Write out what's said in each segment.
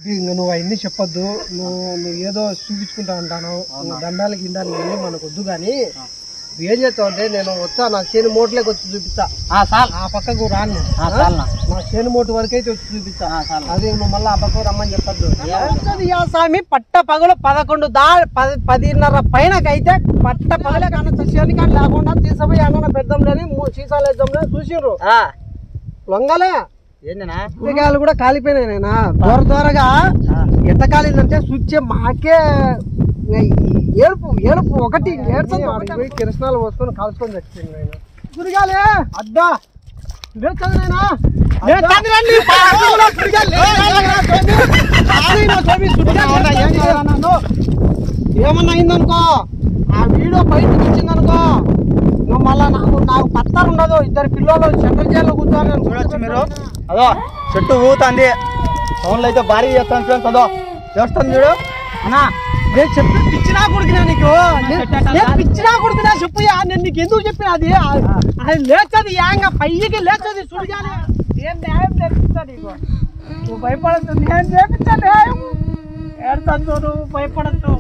ఇంక నువ్వు అవన్నీ చెప్పొద్దు నువ్వు నువ్వు ఏదో చూపించుకుంటా అంటాను నువ్వు దండాలు గిండాలు ఇవన్నీ మనకు వద్దు కానీ నువ్వు ఏం చేస్తావు అంటే నేను వచ్చా నా చేను మోట్లోకి వచ్చి చూపిస్తా చాలు ఆ పక్కకు రాను ఆ, చాలునా. నా చేను మోటు వరకైతే వచ్చి చూపిస్తా ఆ, చాలు. అది నువ్వు మళ్ళీ ఆ పక్కకు రమ్మని చెప్పొద్దు స్వామి పట్ట పగలు పదకొండు దా పది పదిన్నర పైనకైతే పట్ట పగలే కానీ చేను కానీ లేకుండా తీసుకుపోయి అన్న పెద్దాం లేని మూ- సీసాలు వేద్దాం లేని చూసిర్రు లొంగలే ఏందినా ఉల్లికాయలు కూడా కాలిపోయినాయి నేనా దూర దూరగా ఎట్ట కాలిందంటే స్విచ్ మాకే ఏడుపు ఏడుపు ఒకటి ఏడ్చొద్దు, ఒకటి పోయి కిరసనాలు పోసుకొని కాల్చుకొని చచ్చిపోయింది నేను సుడిగాలే అద్దా లేచదు నాయనా. లేచదు రండి, పాపం కూడా సుడిగాలి, లేచదు రా, స్వామి. సారీ నా స్వామి, సుడిగాలి లేచదు రా నన్ను. ఏమన్నా అయిందనుకో ఆ వీడియో బయటకు వచ్చిందనుకో నువ్వు మళ్ళా నాకు నాకు పత్తారు ఉండదు ఇద్దరు పిల్లలు సెంట్రల్ జైల్లో కూర్చోవాలి చూడొచ్చు మీరు అదో చెట్టు ఊగుతుంది సౌండ్లు అయితే భారీ చేస్తాను ఫ్రెండ్స్ అదో చేస్తాను చూడు అన్నా నేను చెప్పి పిచ్చినా కొడుకునా నీకు నేను- నేను పిచ్చినా కొడుకునా చెప్పు యా, నేను నీకు ఎందుకు చెప్పిన అది ఆ- అది లేచది యాంగ పైకి లేచది సుడిగానే నేను న్యాయం చేపిస్తా నీకు నువ్వు భయపడద్దు నేను చేపిస్తా న్యాయం ఏడుతాను నువ్వు భయపడద్దు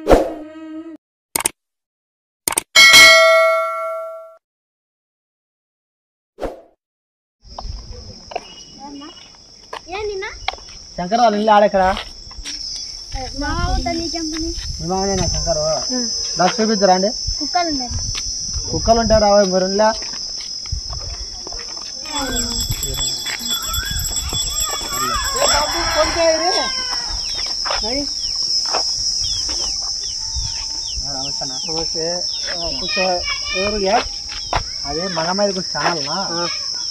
ఏందిన్నా శంకర్ వాళ్ళు ఇల్లు ఆడెక్కడ మా వద్ద నీకేం పని మీ మామనే శంకర్ నాకు చూపించరా అండి కుక్కలు ఉన్నాయి కుక్కలు ఉంటారు రావు మీరు ఇంట్లో నమస్తే ఆ, కూర్చో ఎవరు ఏ? అదే మగ మీద కూడా ఛానల్ ఆ.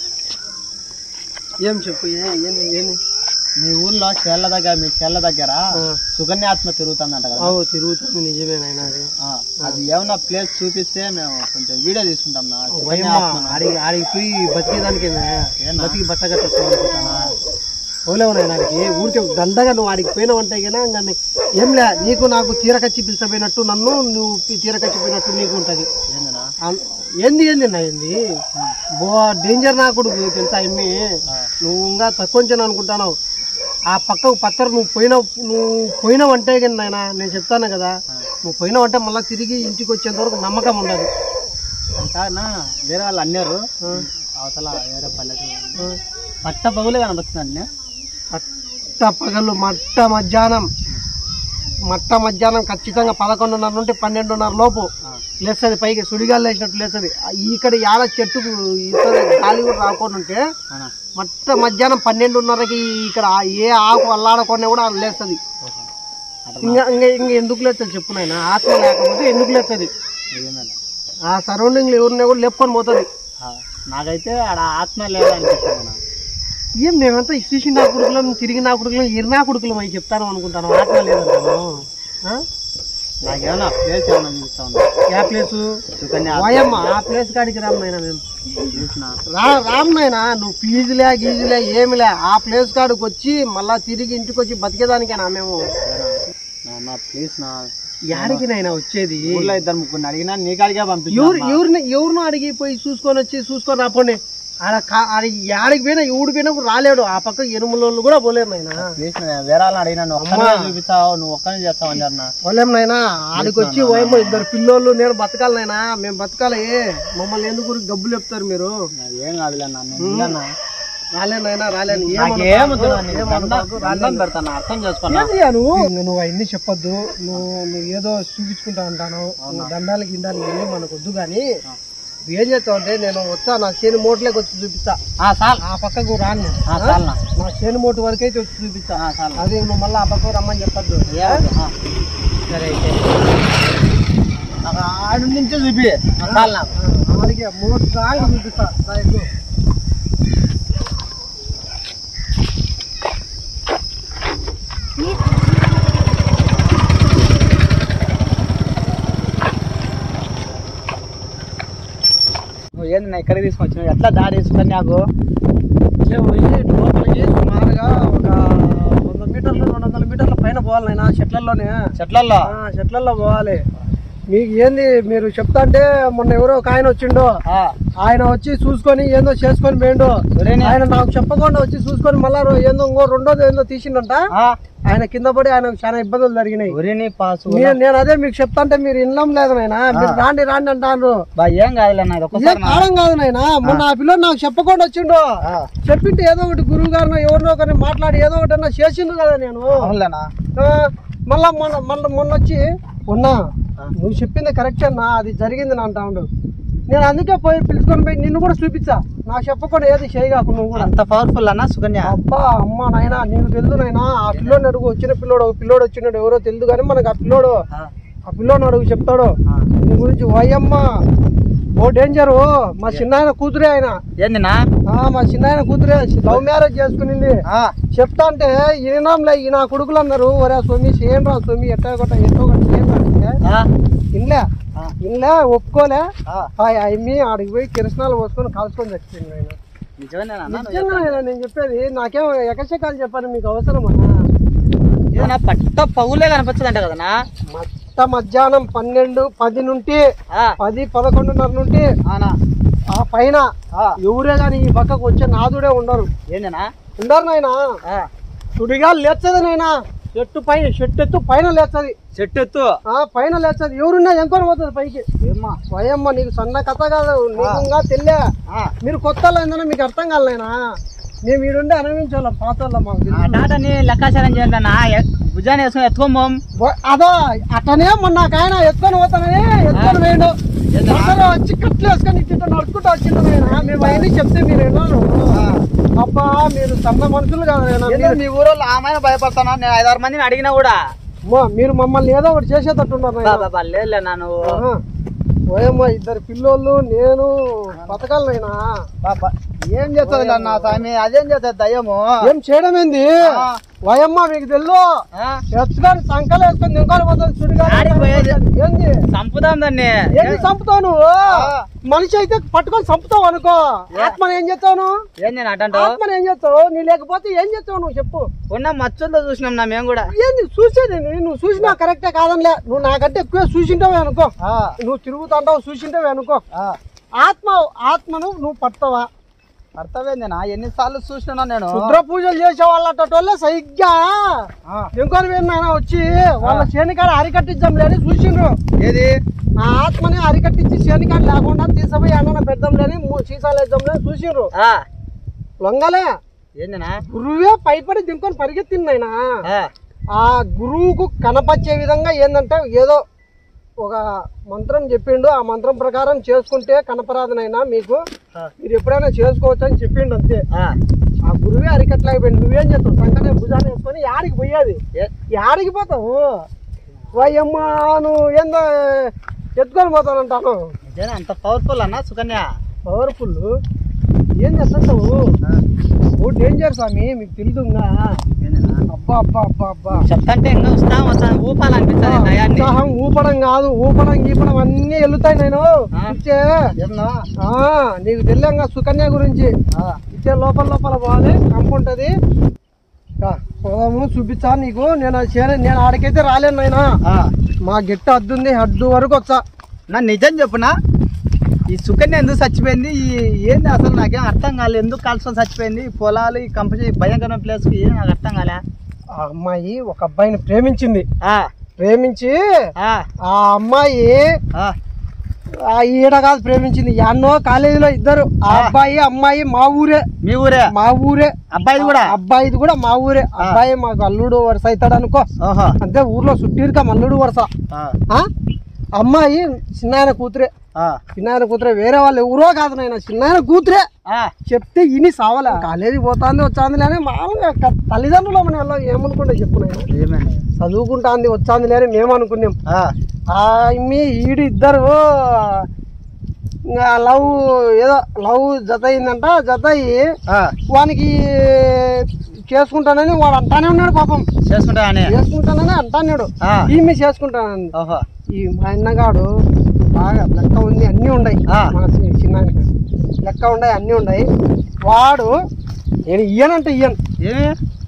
ఏం చెప్పు ఏ ఏంది ఏంది మీ ఊర్లో చేళ్ళ దగ్గర మీ చేళ్ళ దగ్గర ఆ. సుకన్య ఆత్మ తిరుగుతుందంట కదా అవు తిరుగుతుంది నిజమేనైనా అది ఆ, అది ఏమన్నా ప్లేస్ చూపిస్తే మేము కొంచెం వీడియో తీసుకుంటాం నా సుకన్య భయమ్మా ఆత్మను. ఆడికి ఆడికి పోయి బతికేదానికి ఏనా? బతికి బట్ట కట్టేసుకోవాలనుకుంటానా పోలేవునా నాడికి ఊరికే దండగా నువ్వు ఆడికి పోయినావంటే కదా ఇంకా నీ- ఏంలే నీకు నాకు తీరకచ్చి పిలిచిపోయినట్టు నన్ను నువ్వు తీరకచ్చి పోయినట్టు నీకు ఉంటుంది ఏందినా అన్- ఏంది ఏంది నా ఏంది బో డేంజర్ నా కొడుకు తెలుసా ఎమ్మి నువ్వు ఇంకా తక్కువ అనుకుంటాను ఆ పక్కకు పత్తరు నువ్వు పోయినావు నువ్వు పోయినావంటే కానీ నాయన నేను చెప్తాను కదా నువ్వు పోయినావంటే మళ్ళీ తిరిగి ఇంటికి వచ్చేంత వరకు నమ్మకం ఉండదు కాదన్నా వేరే వాళ్ళు అన్నారు అవతల వేరే పల్లెటూరు ఆ. పట్ట పగులే కనబడుతుంది మట్ట పగలు మట్ట మధ్యాహ్నం మట్ట మధ్యాహ్నం ఖచ్చితంగా పదకొండున్నర నుండి పన్నెండున్నర లోపు లేస్తుంది పైకి సుడిగాలు లేచినట్టు లేస్తుంది ఇక్కడ యాడ చెట్టుకు ఇస్తుంది గాలి కూడా రాకుండా ఉంటే మట్ట మధ్యాహ్నం పన్నెండున్నరకి ఇక్కడ ఆ ఏ ఆకు అల్లాడకుండా కూడా అది లేస్తుంది ఇంకా ఇంకా ఇంకా ఎందుకు లేస్తుంది చెప్పు నాయన ఆత్మ లేకపోతే ఎందుకు లేస్తుంది ఆ సరౌండింగ్లో ఎవరిని కూడా లేపుకొని పోతుంది నాకైతే ఆడ ఆత్మ లేదనిపిస్తుంది నాకు. ఏం మేమంతా ఇచ్చేసి నా కొడుకులం తిరిగి నా కొడుకులం ఎరినా కొడుకులం అని చెప్తాను అనుకుంటాను ఆత్మ లేదంటాను ఆ? నాకేమన్నా ప్లేస్ ఏమన్నా చూపిస్తా ఉన్నా యా ప్లేసు సుకన్య వాయమ్మ ఆ ప్లేస్ కాడికి రామ్ నాయన మేము చూసిన రా రామ్ నాయన నువ్వు ఫీజులే గీజులే ఏమిలే ఆ ప్లేస్ కాడికి వచ్చి మళ్ళా తిరిగి ఇంటికి వచ్చి బతికేదానికేనా మేము నా ప్లీజ్ నా యాడికి నాయన వచ్చేది ఊర్లో ఇద్దరు ముగ్గురు అడిగినా నీ కాడికే పంపించు ఎవరు ఎవరిని ఎవరినో అడిగి పోయి చూసుకొని వచ్చి చూసుకొని రాపోండి ఆడ కా- ఆడ యాడికి పోయినా ఎవడు పోయినా కూడా రాలేడు ఆ పక్క ఎనుములోళ్ళు కూడా పోలేరు నాయన ప్లీజ్ వేరే వాళ్ళని అడిగినా నువ్వు ఒక్కనే చూపిస్తావు నువ్వు ఒక్కనే చేస్తావు అని అన్న పోలేం నాయనా ఆడికి వచ్చి ఓయమ్మ ఇద్దరు పిల్లోళ్ళు నేను బతకాలి నాయనా మేము బతకాలి మమ్మల్ని ఎందుకు ఊరికి గబ్బులు చెప్తారు మీరు ఏం కాదులే అన్న నేను ఇల్లన్నా. రాలే నాయనా రాలేను నాకేమొద్దు నా నీకు దండం- దండం పెడతాను అర్థం చేసుకున్నా నువ్వు నువ్వు అవన్నీ చెప్పొద్దు నువ్వు నువ్వు ఏదో చూపించుకుంటా అంటాను నువ్వు దండాలు గిండాలు ఇవన్నీ మనకు వద్దు కానీ నువ్వు ఏం చేస్తావు అంటే నేను వచ్చా నా చేను మోట్లోకి వచ్చి చూపిస్తా చాలు ఆ పక్కకు రాను నేను. ఆ, చాలునా. నా చేను మోటు వరకు అయితే వచ్చి చూపిస్తా ఆ, చాలు అది నువ్వు మళ్ళీ ఆ పక్కకు రమ్మని చెప్పొద్దు ఏమొద్దు, ఆ. సరే అయితే నాకు ఆడు నుంచే చూపి ఆ, చాలు నాకు ఆడికి మూడు సార్లు చూపిస్తా రా ఎక్కు. నువ్వు ఏంది నా ఇక్కడికి తీసుకొచ్చినావు ఎట్లా దారి వేసుకొని నాకు ఇట్లే పోయి లోపలికి సుమారుగా ఒక వంద మీటర్లు రెండు వందల మీటర్ల పైన పోవాలి నాయనా చెట్లలోనే చెట్లల్లో ఆ, చెట్లలో పోవాలి మీకు ఏంది మీరు చెప్తా అంటే మొన్న ఎవరో ఒక ఆయన వచ్చిండు ఆ, ఆయన వచ్చి చూసుకొని ఏందో చేసుకొని పోయిండు ఎవరైనా? ఆయన నాకు చెప్పకుండా వచ్చి చూసుకొని మళ్ళా రో- ఏందో ఇంకో రెండోది ఏందో తీసిండంట ఆ, ఆయన కింద పడి ఆయన చాలా ఇబ్బందులు జరిగినాయి ఒరేని పాసు నేను నేను అదే మీకు చెప్తా అంటే మీరు ఇన్నం లేదు నాయన మీరు రాండి రాండి అంటారు బా ఏం కాదులే అన్న ఇది ఇదే ఒక్కసారి నా- కాలం కాదు నాయన మొన్న ఆ పిల్లలు నాకు చెప్పకుండా వచ్చిండు ఆ, చెప్పింటే ఏదో ఒకటి గురువు గారినో ఎవరినో ఒకరిని మాట్లాడి ఏదో ఒకటి అన్నా చేసిండు కదా నేను అవునులేనా ఆ, మళ్ళా మొన్న మొన్న మొన్న వచ్చి ఉన్నా నువ్వు చెప్పింది కరెక్ట్ అన్నా అది జరిగింది నా అంటాడు నేను అందుకే పోయి పిలుచుకొని పోయి నిన్ను కూడా చూపించా నాకు చెప్పకుండా ఏది చేయగాకు నువ్వు కూడా అంత పవర్ఫుల్ అన్న సుకన్య అబ్బా అమ్మ నాయనా నీకు తెలుసు నాయనా ఆ పిల్లోని అడుగు వచ్చిన పిల్లోడు ఒక పిల్లోడు వచ్చినాడు ఎవరో తెలుసు కానీ మనకు ఆ పిల్లోడు ఆ, ఆ పిల్లోని అడుగు చెప్తాడు ఆ. నీ గురించి వయమ్మ ఓ డేంజరు మా చిన్నాయన కూతురే ఆయన ఏందినా ఆ, మా చిన్నాయన కూతురే లవ్ మ్యారేజ్ చేసుకునింది ఆ, చెప్తా అంటే ఈనాంలే ఈ నా కొడుకులు అన్నారు ఒరే స్వామి చేయండి రా స్వామి ఎట్టా కొట్ట ఎట్టో కొట్ట చేయండి రా అంటే ఆ, ఇన్లే ఆ, ఇన్లే ఒప్పుకోలే ఆ. ఆ అమ్మి ఆడికి పోయి కిరసనాలు పోసుకొని కాల్చుకొని చచ్చింది ఆయన నిజమేనా అన్న నువ్వు నిజంగా ఆయన నేను చెప్పేది నాకేం ఎకశకాలు చెప్పాను మీకు అవసరమా చెప్పేది? ఏదన్నా పట్ట పగులే కనిపించదంట కదనా మట్ట మధ్యాహ్నం పన్నెండు పది నుండి ఆ, పది పదకొండున్నర నుండి ఆనా ఆ పైన ఆ, ఎవరే కానీ ఈ పక్కకు వచ్చే నాదుడే ఉండరు ఏందినా ఉండరు నాయనా ఆ, సుడిగా లేచది నాయనా చెట్టు పై చెట్టు ఎత్తు పైన లేచది చెట్టు ఎత్తు ఆ పైన లేచది ఎవరున్నా ఎంకొని పోతుంది పైకి ఏమ్మా స్వయమ్మ నీకు సన్న కథ కాదు నీకుగా తెల్లే ఆ, మీరు కొత్త ఏందన్నా మీకు అర్థం కాలేనా మేము ఈడుండి అనుభవించాలి పాత మాకు ఆ తెలుసు. టాటాని లెక్కాచారం చేయాలన్నా భుజాన్ని వేసుకొని ఎత్తుకోమోం బో- అదో అట్టనే మొన్న ఒక ఆయన ఎత్తుకొని పోతానని ఎత్తుకొని వేయండు అందరూ వచ్చి కట్లు వేసుకొని ఇట్లా నడుచుకుంటూ వచ్చిండు నాయన మేము అవన్నీ చెప్తే మీరు విన్నారు అబ్బా మీరు సన్న మనుషులు కాదు నాయన. ఏందో మీరు- మీ ఊరోళ్ళు ఆమెను భయపడతానా నేను ఐదారు మందిని అడిగినా కూడా అమ్మో, మీరు మమ్మల్ని ఏదో ఒకటి చేసేటట్టున్నారు బా, నాయన. బా, బా, లేదులే నా నువ్వు ఆహా. ఓయమ్మ ఇద్దరు పిల్లోళ్ళు నేను బతకాలనైనా బా, బా. ఏం చేస్తుంది నా స్వామి అదేం చేస్తుంది దయ్యము ఏం చేయడం ఏంది ఆ. వయమ్మ మీకు తెల్లు ఆ? ఎత్తుకొని సంకలు వేసుకొని దింకొని పోతుంది చుడిగా ఆడికి పోయేది. ఏంది చంపుదాం దాన్ని ఏంది చంపుతావు నువ్వు మనిషి అయితే పట్టుకొని చంపుతావు అనుకో ఆత్మని ఏం చేస్తావు నువ్వు ఏం నేను అటంటో ఆత్మని ఏం చేస్తావు నీ లేకపోతే ఏం చేస్తావు నువ్వు చెప్పు ఉన్న మచ్చుందో చూసినాం నా మేము కూడా ఏంది చూసేది నీ- నువ్వు చూసినా కరెక్టే కాదనిలే నువ్వు నాకంటే ఎక్కువ చూసింటావే అనుకో నువ్వు తిరుగుతుంటావు చూసింటావే అనుకో ఆత్మ ఆత్మను నువ్వు పడతావా అర్థమైంది నా ఎన్నిసార్లు చూసినా నేను రుద్ర పూజలు చేసే వాళ్ళ సరిగ్గా ఇంకొని పోయిన వచ్చి వాళ్ళ శనికాడ అరికట్టించాం లేని చూసిండ్రు ఏది ఆ ఆత్మని అరికట్టించి శనికాడ లేకుండా తీసుకుపోయి అన్న పెద్దాం లేని మూ- సీసాలు వేద్దాం లేని చూసిండ్రు ఆ, లొంగలే ఏందినా గురువే పైపడి దింకొని పరిగెత్తింది ఆయన ఆ, ఆ గురువుకు కనపచ్చే విధంగా ఏంటంటే ఏదో ఒక మంత్రం చెప్పిండు ఆ మంత్రం ప్రకారం చేసుకుంటే కనపరాదునైనా మీకు ఆ. మీరు ఎప్పుడైనా చేసుకోవచ్చు అని చెప్పిండు అంతే ఆ. ఆ గురువే అరికట్లేకపోయింది నువ్వేం చేస్తావు సంకనే భుజాన్ని వేసుకొని యాడికి పోయేది ఏ- యాడికి పోతావు వయ్యమ్మ నువ్వు ఏందో ఎత్తుకొని పోతానంటాను నిజంగా అంత పవర్ఫుల్ అన్న సుకన్య పవర్ఫుల్ ఏం చేస్తుంటావు ఓ డేంజర్ స్వామి మీకు తెలుదుగా ఏందినా? అబ్బా అబ్బా అబ్బా అబ్బా చెప్తాంటే ఇంకా వస్తా వస్తా ఊపాలనిపిస్తుంది నయాన్ని ఉత్సాహం ఊపడం కాదు ఊపడం గీపడం అన్ని వెళ్తాయి నేను ఆ. ఇచ్చే ఏందో? ఆ, నీకు తెలియంగా సుకన్య గురించి ఆ, ఇచ్చే లోపల లోపల పోవాలి కంపు ఉంటది రా, పోదాము చూపించా నీకు నేను అది చేయలే- నేను ఆడికైతే రాలేను నాయనా ఆ. మా గిట్ట అద్దుంది హద్దు వరకు వచ్చా నా నిజం చెప్పునా ఈ సుకన్య ఎందుకు చచ్చిపోయింది ఈ ఏంది అసలు నాకేం అర్థం కాలేదు ఎందుకు కాల్చుకొని చచ్చిపోయింది ఈ పొలాలు ఈ కంపెనీ భయంకరమైన ప్లేస్ కి ఏం నాకు అర్థం కాలే ఆ అమ్మాయి ఒక అబ్బాయిని ప్రేమించింది ఆ, ప్రేమించి ఆ, ఆ అమ్మాయి ఆ, ఆ ఈడ కాదు ప్రేమించింది ఎన్నో కాలేజీలో ఇద్దరు ఆ ఆ. అబ్బాయి అమ్మాయి మా ఊరే మీ ఊరే మా ఊరే అబ్బాయిది కూడా అబ్బాయిది కూడా మా ఊరే అబ్బాయి మాకు అల్లుడు వరుస అవుతాడు అనుకో ఓహో అంతే ఊర్లో చుట్టీరుక మల్లుడు వరుస ఆ, ఆ? అమ్మాయి చిన్నాయన కూతురే ఆ, చిన్నాయన కూతురే వేరే వాళ్ళు ఎవరో కాదు నాయన చిన్నాయన కూతురే ఆ, చెప్తే ఇని సావలే కాలేజీ పోతాంది వచ్చాంది లేని మామూలుగా క- తల్లిదండ్రులు మన ఎలా ఏమనుకుంటే చెప్పు నాయన ఏమని చదువుకుంటాంది వచ్చాంది లేని మేము అనుకున్నాం ఆ, ఆ మీ ఈడు ఇద్దరు ఇంకా లవ్ ఏదో లవ్ జత అయిందంట జత అయ్యి ఆ, వానికి చేసుకుంటానని వాడు అంటానే ఉన్నాడు పాపం చేసుకుంటా అని చేసుకుంటానని అంటాన్నాడు ఆ, ఈమె చేసుకుంటానని ఓహో ఈ మా అన్నగాడు బాగా లెక్క ఉంది అన్నీ ఉన్నాయి ఆ. మా చి- చిన్నాయనకి లెక్క ఉన్నాయి అన్నీ ఉన్నాయి వాడు నేను ఇయ్యనంటే ఇయ్యను ఏమి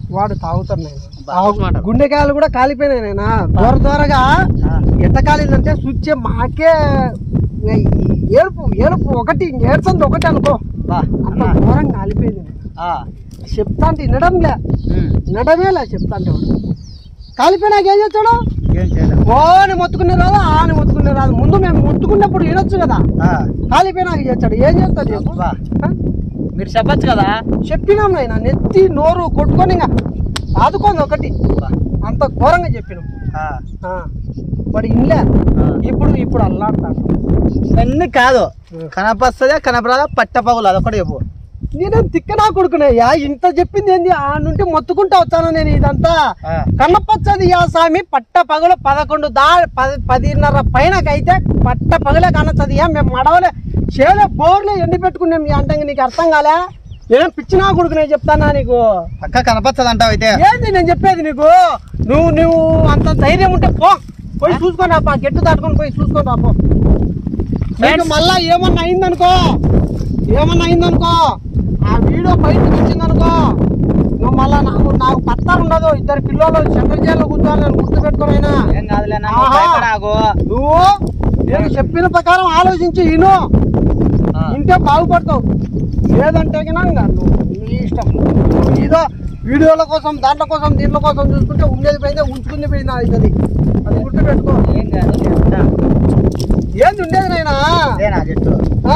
వాడు తాగుతాడు నేను బాగా గుండెకాయలు కూడా కాలిపోయినాయి నాయన దూర దూరగా ఆ, ఎట్ట కాలిందంటే స్విచ్ మాకే ఇంగ ఈ ఏడుపు ఏడుపు ఒకటి ఏడ్చంది ఒకటి అనుకో బా, అంత అన్న. ఘోరం కాలిపోయింది నేను. ఆ, చెప్తా అంటే వినడం లే ఉమ్, వినడమే లే చెప్తా అంటే వాడు. కాలిపోయినాక ఏం చేస్తాడు ఏం చేయలేం ఓని మొత్తుకునే రాదు ఆని మొత్తుకునే రాదు ముందు మేము మొత్తుకున్నప్పుడు వినొచ్చు కదా ఆ, కాలిపోయినాక చేస్తాడు ఏం చేస్తాడు చెప్పు బా, ఆ? మీరు చెప్పచ్చు కదా చెప్పినాం నాయన నెత్తి నోరు కొట్టుకొని ఇంకా ఆదుకోండి ఒకటి బా, అంత ఘోరంగా చెప్పినాం ఆ, ఆ. వాడు ఇన్లే ఆ. ఇప్పుడు ఇప్పుడు అల్లాడతాడు ఇవన్నీ కాదు కనపస్తుందా కనపరాదా పట్టపగులు అదొకటి చెప్పు నేనేం తిక్కనా కొడుకునయ్యా ఇంత చెప్పింది ఏంది ఆ నుండి మొత్తుకుంటా వచ్చాను నేను ఇదంతా ఆ, కన్నపచ్చది యా స్వామి పట్ట పగలు పదకొండు దా పది పదిన్నర పైనకైతే పట్ట పగలే కనచ్చది యా మేము మడవలే చేలే బోర్లే ఎండి పెట్టుకున్నాం ఈ అంటే నీకు అర్థం కాలే నేనేం పిచ్చినా కొడుకునే చెప్తానా నీకు పక్క కనపచ్చదు అంటావు అయితే ఏంది నేను చెప్పేది నీకు నువ్వు నువ్వు అంత ధైర్యం ఉంటే పో పోయి చూసుకొని రాపా గెట్టు దాటుకొని పోయి చూసుకొని రాపో నీకు మళ్ళా ఏమన్నా అయిందనుకో ఏమన్నా అయిందనుకో ఆ వీడియో బయటకు వచ్చిందనుకో నువ్వు మళ్ళా నాకు నాకు పత్తారు ఉండదు ఇద్దరు పిల్లలు సెంట్రల్ జైల్లో కూర్చోవాలి నేను గుర్తుపెట్టుకోనైనా ఏం కాదులే నా ఆహా. నాకు నువ్వు నేను చెప్పిన ప్రకారం ఆలోచించి ఇను ఇంటే బాగుపడతావు లేదంటే గినా ఇంకా నువ్వు నీ ఇష్టం నువ్వు ఏదో వీడియోల కోసం దాంట్ల కోసం దీంట్ల కోసం చూసుకుంటే ఉండేది పోయిందే ఉంచుకుంది పోయింది అది అది గుర్తుపెట్టుకో ఏం కాదు చెప్తా. ఏంది ఉండేది నైనా అదేనా చెట్టు ఆ,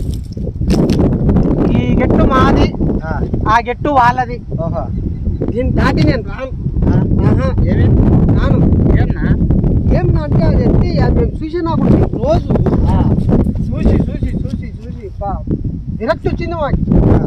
ఈ గెట్టు మాది ఆ, ఆ గెట్టు వాళ్ళది ఓహో దీన్ని దాటి నేను రాను ఆ, ఆహా, ఏమి రాను ఏమన్నా ఏం అంటే అది ఎత్తి అది మేము చూసినా కూడా రోజు ఆ, చూసి చూసి చూసి చూసి బా విరక్తి వచ్చింది మాకు ఆ,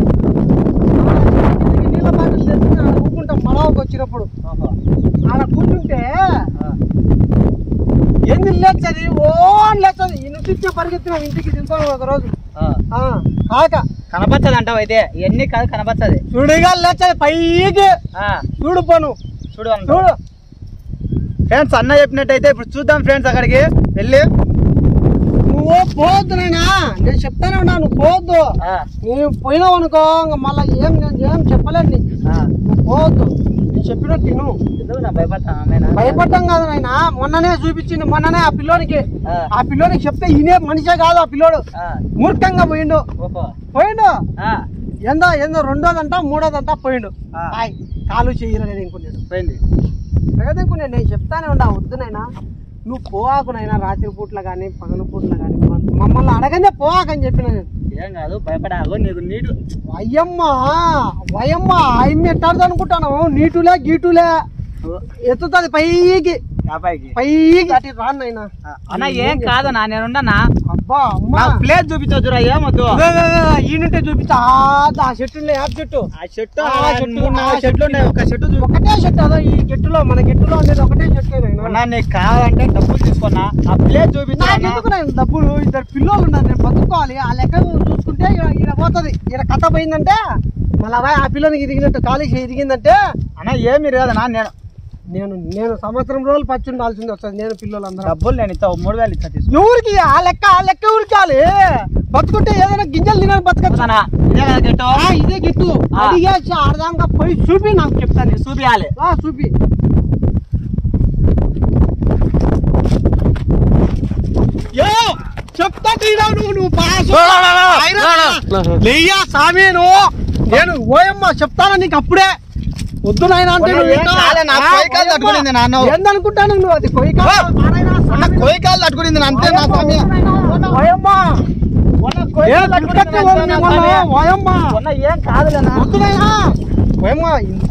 నీళ్ళ బాటిల్ తెచ్చుకుని ఆడ కూకుంటాం మడవకు వచ్చినప్పుడు ఓహో ఆడ కూర్చుంటే ఆ, ఏంది లేచది ఓ అని లేచది ఈ నుంచి ఇచ్చే పరిగెత్తినాం ఇంటికి తింటాను ఒక రోజు ఆ. ఆ, కాక కనపచ్చదు అంటావు అయితే ఇవన్నీ కాదు కనపచ్చది చూడిగా లేచది పైకి ఆ, చూడు పోను చూడు అంటావు. చూడు ఫ్రెండ్స్ అన్న చెప్పినట్టయితే ఇప్పుడు చూద్దాం ఫ్రెండ్స్ అక్కడికి వెళ్ళి నువ్వు పోవద్దు నాయనా నేను చెప్తానే ఉన్నా నువ్వు పోవద్దు ఆ, నువ్వు పోయినావు అనుకో ఇంకా మళ్ళీ ఏం నేను ఏం చెప్పలేను నీకు ఆ. నువ్వు పోవద్దు నేను చెప్పినట్టు నువ్వు ఎందుకు నా భయపడతాను అమ్మేనా? భయపడ్డం కాదు నాయన మొన్ననే చూపించింది మొన్ననే ఆ పిల్లోనికి ఆ, ఆ పిల్లోనికి చెప్తే ఈయనే మనిషే కాదు ఆ పిల్లోడు ఆ, మూర్ఖంగా పోయిండు ఓహో పోయిండు ఆ, ఏందో ఏందో రెండోదంట మూడోదంట పోయిండు ఆ. హాయ్ కాలు చేయలేదు ఇంకున్నాడు పోయింది లేదనుకున్నాడు నేను చెప్తానే ఉండా వద్దునైనా నువ్వు పోవాకునైనా రాత్రి పూట్ల కానీ పగల పూట్ల కానీ మమ్మల్ని అడగనే పోవాకని చెప్పిన నేను ఏం కాదు భయపడాగు నీకు నీటు వయమ్మ వయమ్మ ఆయమ్మ ఎట్టాడు అనుకుంటాను నీటులే గీటులే ఎత్తుతుంది పైకి అబ్బాయికి పైకి అటు రాన్నైనా అన్న ఏం కాదన్నా నేనున్నా అబ్బా అమ్మ నాకు ప్లేస్ చూపించొచ్చురా ఏమొద్దు ఈయనంటే చూపిస్తా ఆ చెట్టు ఉన్నాయి ఆ చెట్టు ఆ చెట్టు ఆ ఆ చెట్టు, మూడు ఆ నాలుగు చెట్టు చెట్లు ఉన్నాయి ఒక చెట్టు చూపి ఒకటే చెట్టు అదో ఈ చెట్టులో మన చెట్టులో అనేది ఒకటే చెట్టు అన్నా నీకు కావాలంటే డబ్బులు తీసుకున్నా ఆ ప్లేస్ చూపించు అన్న. ఎందుకు నేను డబ్బులు ఇద్దరు పిల్లలు ఉన్నారు నేను బతుకోవాలి ఆ లెక్క చూసుకుంటే ఈడ ఈడ పోతుంది ఈడ కథ పోయిందంటే మళ్ళా రా, ఆ పిల్లనికి ఎదిగినట్టు కాలేజ్ ఎదిగిందంటే అన్న ఏమి రాదన్నా నేను నేను నేను సంవత్సరం రోజులు పచ్చి ఉండాల్సింది వస్తుంది నేను పిల్లలందరూ డబ్బులు నేను ఇస్తా ఓ మూడు వేలు ఇస్తా తీసుకో ఎవరికి ఆ లెక్క ఆ లెక్క ఎవరికి కావాలి బతుకుంటే ఏదైనా గింజలు తినని బతకచ్చు అన్నా, ఇదే కదా చెట్టు ఆ, ఇదే గిట్టు ఆ. అడిగేసి ఆడదాకా పోయి చూపి నాకు చెప్తాను నీకు చూపియాలి ఆ, చూపి యో చెప్తా తీరా నువ్వు నువ్వు పాసు లేయ్యా సామి నువ్వు నేను ఓయమ్మ చెప్తానా నీకు అప్పుడే వద్దు నాయన అంటే మొన్న నువ్వు ఏం వింటా? కాలే, నా ఆ, కోయి కాలు ఓయమ్మ. తట్టుకునింది నాన్న. ఏందనుకుంటాను నువ్వు అది కొయ్యి కాలు, ఓ. పాడైనా మొన్న సామి. కోయి కాలు తట్టుకునింది అంతే నా స్వామి ఓయమ్మ మొన్న కోయి ఏ కాలు తట్టుకునింది దుర్గతి అంతే ఓ నా మిమ్మల్ని, స్వామి. ఓయమ్మ మొన్న ఏం కాదులేనా వద్దు నాయనా ఓయమ్మ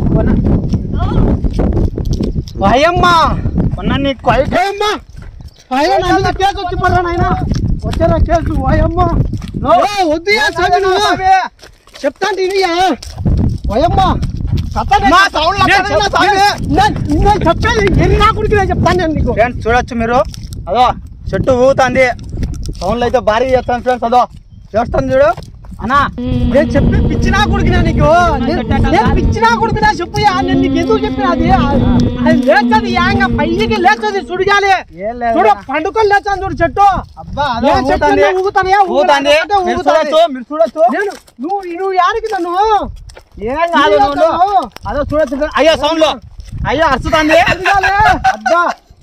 ఓయమ్మ మొన్న నీ కోయి ఓయమ్మ ఆయన నా మీద కేసు వచ్చి పడరా నాయనా వచ్చారా కేసు ఓయమ్మ ఏ, వద్దు ఏ సామి నువ్వు. చెప్తాంటే ఇనియా ఓయమ్మ సత్తానే- నా సౌండ్ నేను లక్కనే నా సామి. నేను- నేను చెప్పేది ఎన్ని నా కొడుకు నేను చెప్తాను నేను నీకు ఫ్రెండ్స్ చూడొచ్చు మీరు అదో చెట్టు ఊగుతుంది సౌండ్లు అయితే భారీ చేస్తాను ఫ్రెండ్స్ అదో చేస్తాను చూడు అన్నా నేను చెప్పి పిచ్చినా కొడుకునా నీకు నేను- నేను పిచ్చినా కొడుకునా చెప్పు యా, నేను నీకు ఎందుకు చెప్పిన అది అది లేచది యాంగ పైకి లేచది సుడిగాలి ఏం లేదు చూడు పండుకొని లేచాను చూడు చెట్టు అబ్బా నేను అదో చెప్తాను, ఊగుతుంది ఊగుతానయా? ఊగుతుంది ఊగుతానంటే మీరు ఊగుతాది. చూడొచ్చు మీరు చూడొచ్చు నేను నువ్వు నువ్వు యాడికి నన్ను ఏం కాదు నువ్వు. అదో చూడొచ్చు అయ్యో సౌండ్ లో అయ్యో అరుచుతాంది అబ్బా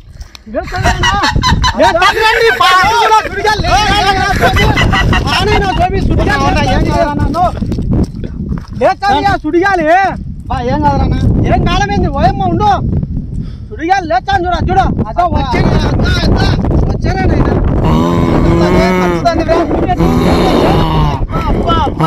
సుడిగాలి బా, ఏం కాదురా ఏం కాలమైంది ఓయమ్మ ఉండు సుడిగాలి లేచాను చూడ చూడ అదో వచ్చాను వచ్చారా నాయనా అరుచుతాంది బే. అబ్బా, అబ్బా,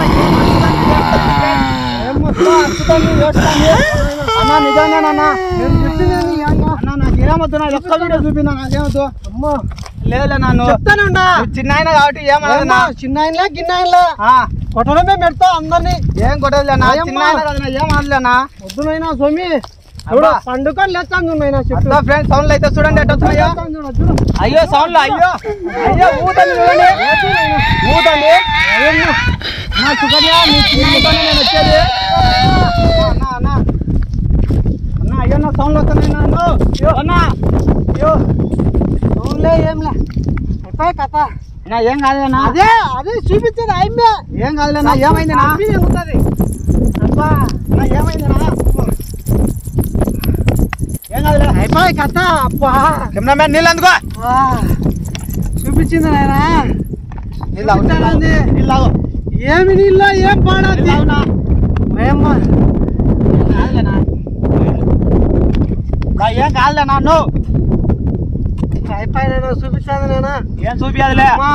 ఏం అరుచుతాంది బే. అన్న నిజంగానన్నా నేను చెప్పింది అన్న నాకేమొద్దు నా ఒక్క వీడియో చూపినా నాకేమొద్దు అమ్మా లేదులే నన్ను చెప్తానే ఉండా చిన్న ఆయన కాబట్టి ఏమన్నా ఏమ్మా, చిన్న ఆయనలే గిన్న ఆయనలే కొట్టడమే పెడతా అందరినీ ఏం కొట్టదులేనా అయ్యమ్మ. చిన్న ఆయన కదా ఏం అనలేనా వద్దునైనా స్వామి చూడు అబ్బా. పండుకొని లేచాను చూడైనా చెప్పు అట్లా ఫ్రెండ్స్ సౌండ్లు అయితే చూడండి ఎట్ట వస్తున్నాయో చూడు చూడు అయ్యో సౌండ్లు అయ్యో అయ్యో ఊతండి చూడండి ఊతండి నా సుకన్య నీ చిన్న ముఖాన్ని నేను వచ్చేది అన్న అన్న అన్న అయ్యో నా సౌండ్లు వస్తున్నాయి నన్ను అయ్యో అన్న అయ్యో అవునులే ఏంలే అయిపోయి కథ నా ఏం కాదులేనా అదే అదే చూపించేది ఆయమ్మే ఏం కాదులేనా ఏమైంది నా హ్యాపీగా ఉంటది అబ్బా నా ఏమైంది నా ఏం కాదులే అయిపోయి కథ అబ్బా కెమెరామ్యాన్ నీళ్ళు అందుకో ఆ, చూపించింది నాయనా నీళ్ళు తాగు, నీళ్ళు తాగు. చూపించానండి. నీళ్ళు తాగు. ఏమి నీళ్ళు ఏం పాడాది నీళ్ళు తాగునా? ఏమ్మా కాదులేనా? నా ఏం కాదులేనా నువ్వు అయిపోయి నేను చూపించాను నేనా ఏం చూపియాదిలే అమ్మా.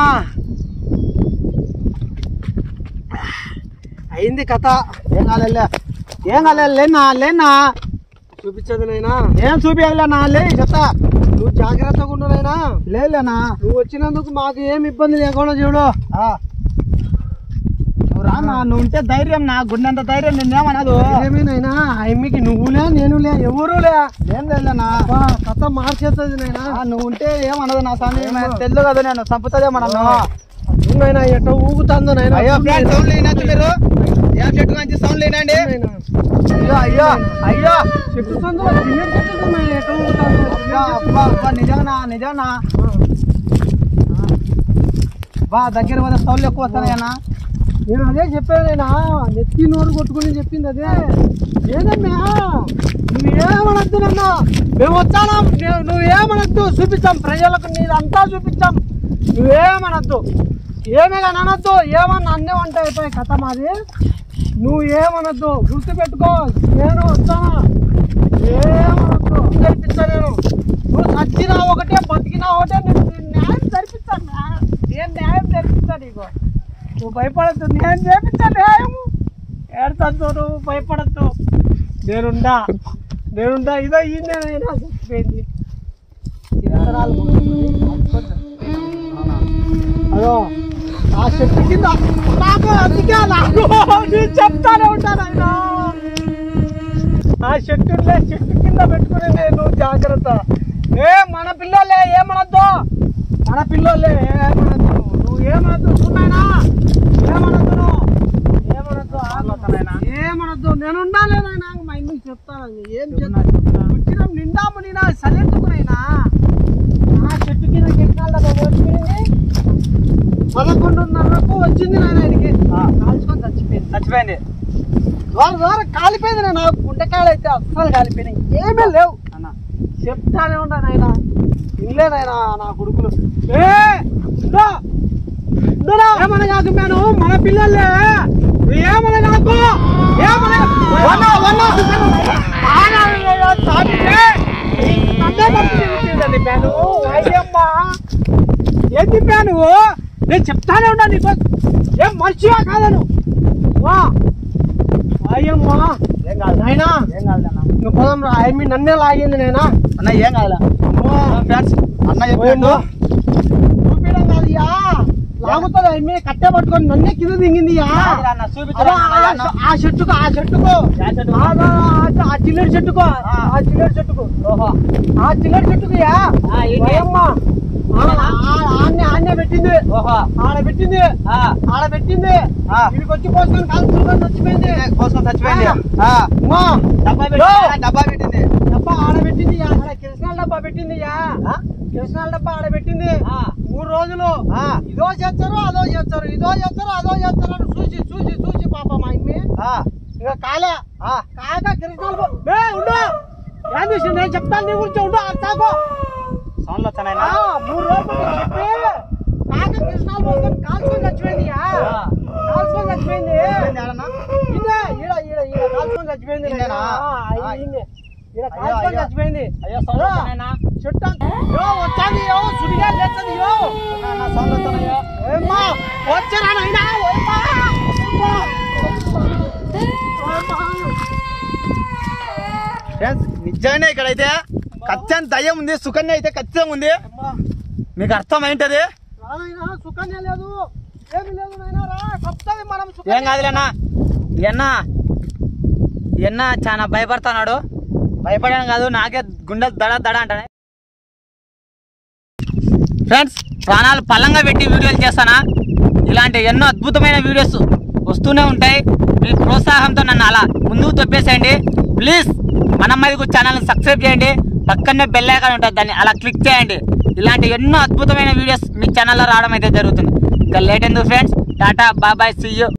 అయింది కథ ఏం కాదులే ఏం కాలేదు లేనా లేనా చూపించదు నైనా ఏం చూపియాదిలేనా లే చెప్తా నువ్వు జాగ్రత్తగా ఉండు నైనా లేదులేనా నువ్వు వచ్చినందుకు మాకు ఏం ఇబ్బంది లేకుండా చూడు ఆ. నువ్వు రానా నువ్వు ఉంటే ధైర్యం నా గుండెంత ధైర్యం నిన్నేమనదు ఏమేనైనా అమ్మికి నువ్వులే నేనులే ఎవరులే ఏం లేదులేనా అబ్బా, కథ మార్చేస్తుంది నైనా ఆ, నువ్వు ఉంటే ఏమనదు నా స్వామి తెలుసు కదా నేను చంపుతుందేమో నన్ను నైనా ఎట్ట ఊగుతుందో నైనా అయ్యో ఫ్రెండ్స్ సౌండ్ లేనచ్చు మీరు ఏం చెట్టు మంచి సౌండ్ లేనండి నైనా. అయ్యో అయ్యో అయ్యో చెట్టు సందులో చిన్న చెట్టు నైనా ఎట్ట ఊగుతుందో అబ్బా అబ్బా అబ్బా నిజానా నిజానా బా దగ్గర పోతే సౌండ్ ఎక్కువ వస్తున్నాయన్నా నేను అదే చెప్పానైనా నెత్తి నోరు కొట్టుకుని చెప్పింది అదే ఏదమ్మా నువ్వేమనద్దు నన్ను మేము వచ్చానా నే- నువ్వేమనద్దు చూపించాం ప్రజలకు నీదంతా చూపించాం నువ్వేమనద్దు ఏమే కానీ అనొద్దు ఏమన్నా అన్నీ వంట అయిపోయి కథ మాది నువ్వు ఏమనొద్దు గుర్తుపెట్టుకో నేను వస్తానా ఏమనొద్దు జరిపిస్తా నేను నువ్వు చచ్చినా ఒకటే బతికినా ఒకటే నీకు న్యాయం జరిపిస్తాను న్యాయం. నేను న్యాయం జరిపిస్తా నీకు నువ్వు భయపడద్దు నేను చేపించా న్యాయం ఏడతాను నువ్వు భయపడద్దు నేనుండా నేనుండా ఇదో ఈ నేనైనా చచ్చిపోయింది ఈ విత్తనాలు కొనుక్కొని అదో ఆ చెట్టు కింద నాకు అందుకే నాకు నేను చెప్తానే ఉంటాను ఆయన ఆ చెట్టు చెట్టు కింద పెట్టుకుని నేను జాగ్రత్త ఏ మన పిల్లలే ఏమనొద్దు మన పిల్లలే ఏమనొద్దు నువ్వు ఏమనొద్దు చూడానా ఏమనొద్దు నువ్వు ఏమనొద్దు ఆగొద్దనాయనా. ఏమనొద్దు నేను ఉండాలి నాయనా మా ఇంటికి చెప్తాను ఏం చెప్తా వచ్చిన నిండాము నేను సలెత్తుకునైనా ఆ చెట్టు కింద కిట్నాల వచ్చింది పదకొండున్నరకు వచ్చింది నాయన ఇడికి కాల్చుకొని చచ్చిపోయింది చచ్చిపోయింది ద్వారా ద్వారా కాలిపోయింది నేను నాకు గుండెకాయలు అయితే అస్సలు కాలిపోయినాయి ఏమీ లేవు అన్న చెప్తానే ఉంటా నాయన ఇల్లేనాయన నా కొడుకులు ఏ ఇందో! ఇందోరా! ఏమన్నా కాదు నేను మన పిల్లలే ఏమన్నా కాదు ఏమన్నా వన్న, వన్న! ఆనాళ్ళయ్యా, తాగితే నన్నే పంపించేదండి నేను అయ్యమ్మా ఏం చెప్పా నువ్వు నేను చెప్తానే ఉన్నా నీకు ఏం మనిషిగా కాదను వా అయ్యమ్మా ఏం కాదు నాయనా ఏం కాదులేనా నువ్వు పోదాం రా ఆయమ్మి నన్నే లాగింది నేనా అన్న ఏం కాదులే ఫ్రెండ్స్ అన్న పోయిందో చెప్పిండు చూపించడం కాదుయా లాగుతుంది ఆయమ్మి కట్టె పట్టుకొని నన్నే కింద దిగింది యా కాదురా అన్న, చూపించరా అదో అన్న, ఆ అన్న. చె- ఆ చెట్టుకు ఆ చెట్టుకు యా చెట్టు? ఆ- ఆ- ఆ చిల్లడి చెట్టుకు ఆ. ఆ చిల్లడి చెట్టుకు ఓహో ఆ చిల్లడి చెట్టుకు యా ఆ, ఏంటి? ఓయమ్మ. ఆ- ఆ- ఆన్నే ఆన్నే పెట్టింది ఓహో ఆడ పెట్టింది ఆ, ఆడ పెట్టింది ఆ. వీడికి వచ్చి పోసుకొని కాల్చుకొని చచ్చిపోయింది కోసుకొని చచ్చిపోయింది ఆ. ఆ, అమ్మా డబ్బా పెట్టింది డబ్బా పెట్టింది డబ్బా ఆడ పెట్టింది యా. ఆడ కిరసనాల డబ్బా పెట్టింది యా ఆ? కిరసనాల డబ్బా ఆడ పెట్టింది ఆ. మూడు రోజులు ఆ. ఇదో చేస్తారు అదో చేస్తారు ఇదో చేస్తారు అదో చేస్తారు అని చూసి చూసి చూసి పాప మా అమ్మి ఆ, ఇంకా కాలే తీసి నేను చెప్తాను నీ గురించి ఉండు అర్థాకో సౌండ్లు వస్తున్నాయినా మూడు రోజులు నేను చెప్పి కాక కృష్ణాలు పోసుకొని కాల్చుకొని చచ్చిపోయింది ఇక. కాల్చుకొని చచ్చిపోయింది ఏడన్నా? ఈయనే, ఈడ ఈడ ఈడ కాల్చుకొని చచ్చిపోయింది ఈయనేనా? ఆ, ఆ. ఈయనే. ఈడ అయ్యో, కాల్చుకొని అయ్యో. చచ్చిపోయింది అయ్యో సౌండ్లు వస్తున్నాయినా చెట్టు అంత- యో వచ్చాది యో సుడిగా లేచది యో అన్నా, సౌండ్లు వస్తున్నాయో ఏమ్మా వచ్చారా నాయనా ఓయమ్మా ఓయమ్మా. ఫ్రెండ్స్ నిజంగానే ఇక్కడైతే ఖచ్చితంగా దయ్యం ఉంది సుకన్య అయితే ఖచ్చితంగా ఉంది అమ్మా మీకు అర్థమైంటది రానైనా సుకన్య లేదు ఏమి లేదు నాయనా రా చెప్తాది మనం ఏం సుకన్య కాదులేనా ఎన్న ఎన్న చాలా భయపడుతున్నాడు భయపడాను కాదు నాకే గుండె దడ దడ అంటానే ఫ్రెండ్స్ ప్రాణాలు పల్లంగా పెట్టి వీడియోలు చేస్తానా ఇలాంటి ఎన్నో అద్భుతమైన వీడియోస్ వస్తూనే ఉంటాయి మీ ప్రోత్సాహంతో నన్ను అలా ముందుకు తొప్పేసేయండి ప్లీజ్ మన మీద ఛానల్ని సబ్స్క్రైబ్ చేయండి పక్కనే బెల్ ఐకాన్ ఉంటుంది దాన్ని అలా క్లిక్ చేయండి ఇలాంటి ఎన్నో అద్భుతమైన వీడియోస్ మీ ఛానల్లో రావడం అయితే జరుగుతుంది ఇంకా లేట్ ఎందుకు ఫ్రెండ్స్ టాటా బాబాయ్ సీ యూ